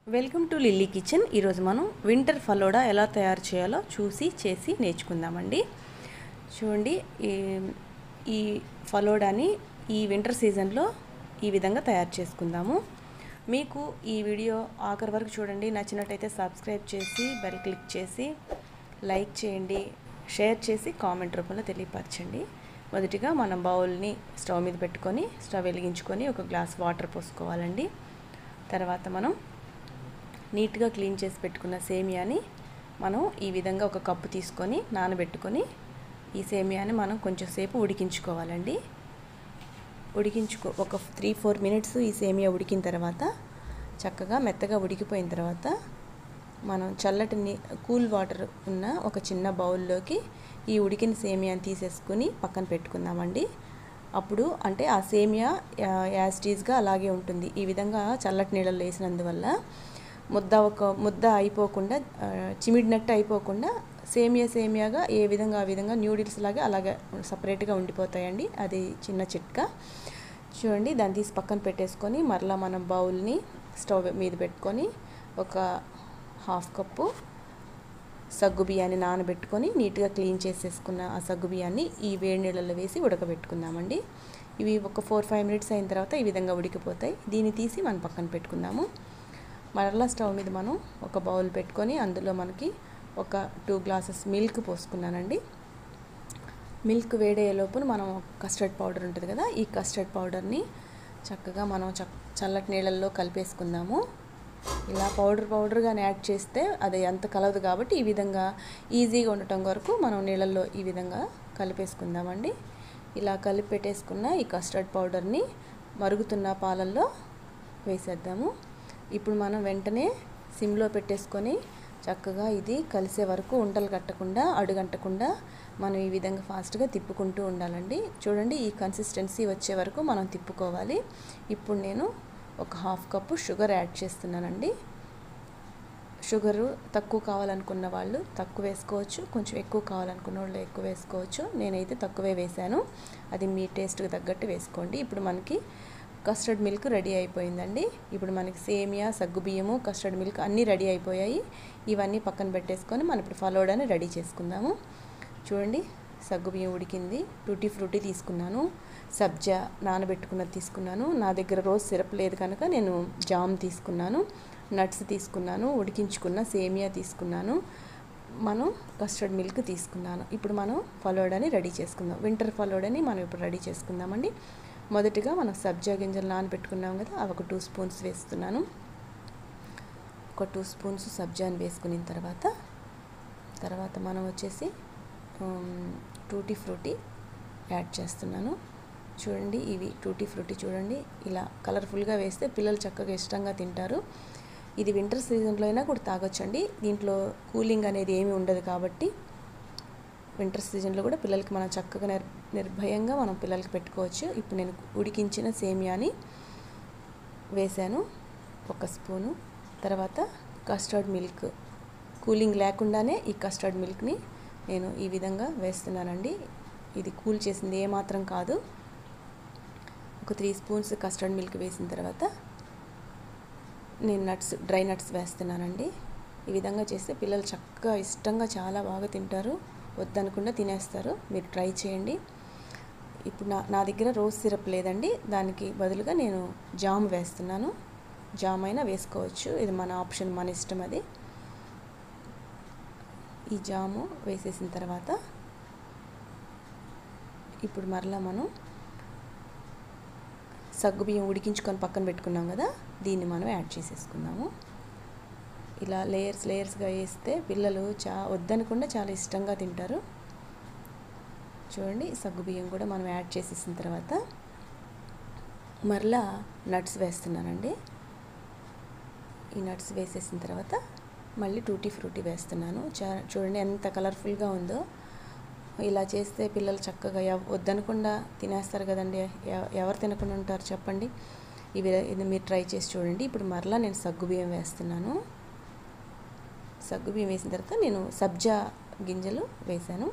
welcome to lily kitchen ఈరోజు మనం winter ఫలోడా ఎలా తయారు చేయాలో చూసి చేసి నేర్చుకుందామండి చూడండి ఈ ఈ ఫలోడాని ఈ వింటర్ సీజన్లో ఈ విధంగా తయారు చేసుకుందాము మీకు ఈ వీడియో ఆఖరి వరకు చూడండి నచ్చినట్టయితే సబ్స్క్రైబ్ చేసి బెల్ క్లిక్ చేసి లైక్ చేయండి షేర్ చేసి కామెంట్ రూపంలో తెలియపరచండి మొదటిగా మనం బౌల్ని స్టవ్ మీద పెట్టుకొని స్టవ్ వెలిగించుకొని ఒక గ్లాస్ వాటర్ పోసుకోవాలండి తర్వాత మనం నీట్గా క్లీన్ చేసి పెట్టుకున్న సేమియాని మనం ఈ విధంగా ఒక కప్పు తీసుకొని నానబెట్టుకొని ఈ సేమియాని మనం కొంచెం సేపు ఉడికించుకోవాలండి ఉడికించుకో ఒక త్రీ ఫోర్ మినిట్స్ ఈ సేమియా ఉడికిన తర్వాత చక్కగా మెత్తగా ఉడికిపోయిన తర్వాత మనం చల్లటి నీ కూల్ వాటర్ ఉన్న ఒక చిన్న బౌల్లోకి ఈ ఉడికిన సేమియాని తీసేసుకుని పక్కన పెట్టుకుందామండి అప్పుడు అంటే ఆ సేమియా యాస్టీజ్గా అలాగే ఉంటుంది ఈ విధంగా చల్లటి నీళ్ళలో వేసినందువల్ల ముద్ద ఒక ముద్ద అయిపోకుండా చిమిడినట్టు అయిపోకుండా సేమియా సేమియాగా ఏ విధంగా ఆ విధంగా న్యూడిల్స్ లాగా అలాగే సపరేట్గా ఉండిపోతాయండి అది చిన్న చిట్కా చూడండి దాన్ని తీసి పక్కన పెట్టేసుకొని మరలా మనం బౌల్ని స్టవ్ మీద పెట్టుకొని ఒక హాఫ్ కప్పు సగ్గు బియ్యాన్ని నానబెట్టుకొని నీట్గా క్లీన్ చేసేసుకున్న ఆ సగ్గు బియ్యాన్ని ఈ వేడి నీళ్ళలో వేసి ఉడకబెట్టుకుందామండి ఇవి ఒక ఫోర్ ఫైవ్ మినిట్స్ అయిన తర్వాత ఈ విధంగా ఉడికిపోతాయి దీన్ని తీసి మనం పక్కన పెట్టుకుందాము మరలా స్టవ్ మీద మనం ఒక బౌల్ పెట్టుకొని అందులో మనకి ఒక టూ గ్లాసెస్ మిల్క్ పోసుకున్నానండి మిల్క్ వేడేలోపు మనం కస్టర్డ్ పౌడర్ ఉంటుంది కదా ఈ కస్టర్డ్ పౌడర్ని చక్కగా మనం చల్లటి నీళ్ళల్లో కలిపేసుకుందాము ఇలా పౌడర్ పౌడర్గానే యాడ్ చేస్తే అది అంత కలవదు కాబట్టి ఈ విధంగా ఈజీగా ఉండటం వరకు మనం నీళ్ళల్లో ఈ విధంగా కలిపేసుకుందామండి ఇలా కలిపి పెట్టేసుకున్న ఈ కస్టర్డ్ పౌడర్ని మరుగుతున్న పాలల్లో వేసేద్దాము ఇప్పుడు మనం వెంటనే సిమ్లో పెట్టేసుకొని చక్కగా ఇది కలిసే వరకు ఉండలు కట్టకుండా అడుగంటకుండా మనం ఈ విధంగా ఫాస్ట్గా తిప్పుకుంటూ ఉండాలండి చూడండి ఈ కన్సిస్టెన్సీ వచ్చే వరకు మనం తిప్పుకోవాలి ఇప్పుడు నేను ఒక హాఫ్ కప్పు షుగర్ యాడ్ చేస్తున్నానండి షుగరు తక్కువ కావాలనుకున్న వాళ్ళు తక్కువ వేసుకోవచ్చు కొంచెం ఎక్కువ కావాలనుకున్న వాళ్ళు ఎక్కువ వేసుకోవచ్చు నేనైతే తక్కువే వేశాను అది మీ టేస్ట్కి తగ్గట్టు వేసుకోండి ఇప్పుడు మనకి కస్టర్డ్ మిల్క్ రెడీ అయిపోయిందండి ఇప్పుడు మనకి సేమియా సగ్గుబియ్యము కస్టర్డ్ మిల్క్ అన్నీ రెడీ అయిపోయాయి ఇవన్నీ పక్కన పెట్టేసుకొని మనం ఇప్పుడు ఫలోడాని రెడీ చేసుకుందాము చూడండి సగ్గుబియ్యం ఉడికింది టూటీ ఫ్రూటీ తీసుకున్నాను సబ్జా నానబెట్టుకున్నది తీసుకున్నాను నా దగ్గర రోజ్ సిరప్ లేదు కనుక నేను జామ్ తీసుకున్నాను నట్స్ తీసుకున్నాను ఉడికించుకున్న సేమియా తీసుకున్నాను మనం కస్టర్డ్ మిల్క్ తీసుకున్నాను ఇప్పుడు మనం ఫలోడాని రెడీ చేసుకుందాం వింటర్ ఫలోడాని మనం ఇప్పుడు రెడీ చేసుకుందామండి మొదటిగా మనం సబ్జా గింజలు నానబెట్టుకున్నాం కదా అవి ఒక టూ స్పూన్స్ వేస్తున్నాను ఒక టూ స్పూన్స్ సబ్జాని వేసుకున్న తర్వాత తర్వాత మనం వచ్చేసి టూటీ ఫ్రూటీ యాడ్ చేస్తున్నాను చూడండి ఇవి టూటీ ఫ్రూటీ చూడండి ఇలా కలర్ఫుల్గా వేస్తే పిల్లలు చక్కగా ఇష్టంగా తింటారు ఇది వింటర్ సీజన్లో అయినా కూడా తాగొచ్చండి దీంట్లో కూలింగ్ అనేది ఏమీ ఉండదు కాబట్టి వింటర్ సీజన్లో కూడా పిల్లలకి మనం చక్కగా నిర్ నిర్భయంగా మనం పిల్లలకి పెట్టుకోవచ్చు ఇప్పుడు నేను ఉడికించిన సేమియాని వేశాను ఒక స్పూను తర్వాత కస్టర్డ్ మిల్క్ కూలింగ్ లేకుండానే ఈ కస్టర్డ్ మిల్క్ని నేను ఈ విధంగా వేస్తున్నానండి ఇది కూల్ చేసింది ఏమాత్రం కాదు ఒక త్రీ స్పూన్స్ కస్టర్డ్ మిల్క్ వేసిన తర్వాత నేను నట్స్ డ్రై నట్స్ వేస్తున్నానండి ఈ విధంగా చేస్తే పిల్లలు చక్కగా ఇష్టంగా చాలా బాగా తింటారు వద్దనకుండా తినేస్తారు మీరు ట్రై చేయండి ఇప్పుడు నా నా దగ్గర రోజ్ సిరప్ లేదండి దానికి బదులుగా నేను జామ్ వేస్తున్నాను జామ్ అయినా వేసుకోవచ్చు ఇది మన ఆప్షన్ మన ఇష్టం అది ఈ జాము వేసేసిన తర్వాత ఇప్పుడు మరలా మనం సగ్గుబియ్యం ఉడికించుకొని పక్కన పెట్టుకున్నాం కదా దీన్ని మనం యాడ్ చేసేసుకుందాము ఇలా లేయర్స్ లేయర్స్గా వేస్తే పిల్లలు చా వద్దనకుండా చాలా ఇష్టంగా తింటారు చూడండి సగ్గుబియ్యం కూడా మనం యాడ్ చేసేసిన తర్వాత మరలా నట్స్ వేస్తున్నానండి ఈ నట్స్ వేసేసిన తర్వాత మళ్ళీ టూటీ ఫ్రూటీ వేస్తున్నాను చా చూడండి ఎంత కలర్ఫుల్గా ఉందో ఇలా చేస్తే పిల్లలు చక్కగా వద్దనకుండా తినేస్తారు కదండి ఎవరు తినకుండా ఉంటారు చెప్పండి ఇవి ఇది మీరు ట్రై చేసి చూడండి ఇప్పుడు మరలా నేను సగ్గుబియ్యం వేస్తున్నాను సగ్గుబియ్యం వేసిన తర్వాత నేను సబ్జా గింజలు వేశాను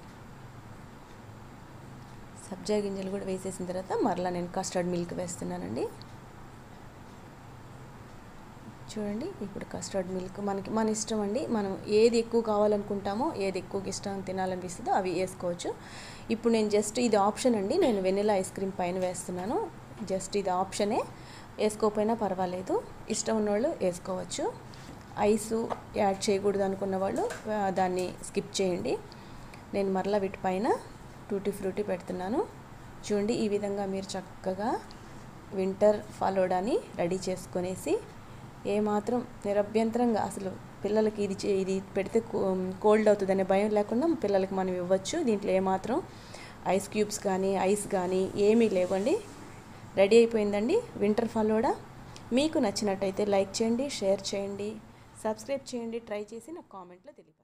సబ్జా గింజలు కూడా వేసేసిన తర్వాత మరలా నేను కస్టర్డ్ మిల్క్ వేస్తున్నానండి చూడండి ఇప్పుడు కస్టర్డ్ మిల్క్ మనకి మన ఇష్టం అండి మనం ఏది ఎక్కువ కావాలనుకుంటామో ఏది ఎక్కువ ఇష్టం తినాలనిపిస్తుందో అవి వేసుకోవచ్చు ఇప్పుడు నేను జస్ట్ ఇది ఆప్షన్ అండి నేను వెనిలా ఐస్ క్రీమ్ పైన వేస్తున్నాను జస్ట్ ఇది ఆప్షనే వేసుకోకపోయినా పర్వాలేదు ఇష్టం ఉన్నవాళ్ళు వేసుకోవచ్చు ఐసు యాడ్ చేయకూడదు అనుకున్న వాళ్ళు ఆ, దాన్ని స్కిప్ చేయండి నేను మరలా వీటి పైన టూటీ ఫ్రూటీ పెడుతున్నాను చూడండి ఈ విధంగా మీరు చక్కగా వింటర్ ఫాలోడాని రెడీ చేసుకొనేసి ఏమాత్రం నిరభ్యంతరంగా అసలు పిల్లలకి ఇది చే- ఇది పెడితే కోల్డ్ అవుతుందనే భయం లేకుండా పిల్లలకి మనం ఇవ్వచ్చు దీంట్లో ఏమాత్రం ఐస్ క్యూబ్స్ కానీ ఐస్ కానీ ఏమీ లేవండి రెడీ అయిపోయిందండి వింటర్ ఫాలోడా మీకు నచ్చినట్టయితే లైక్ చేయండి షేర్ చేయండి సబ్స్క్రైబ్ చేయండి ట్రై చేసి నాకు కామెంట్లో తెలియదు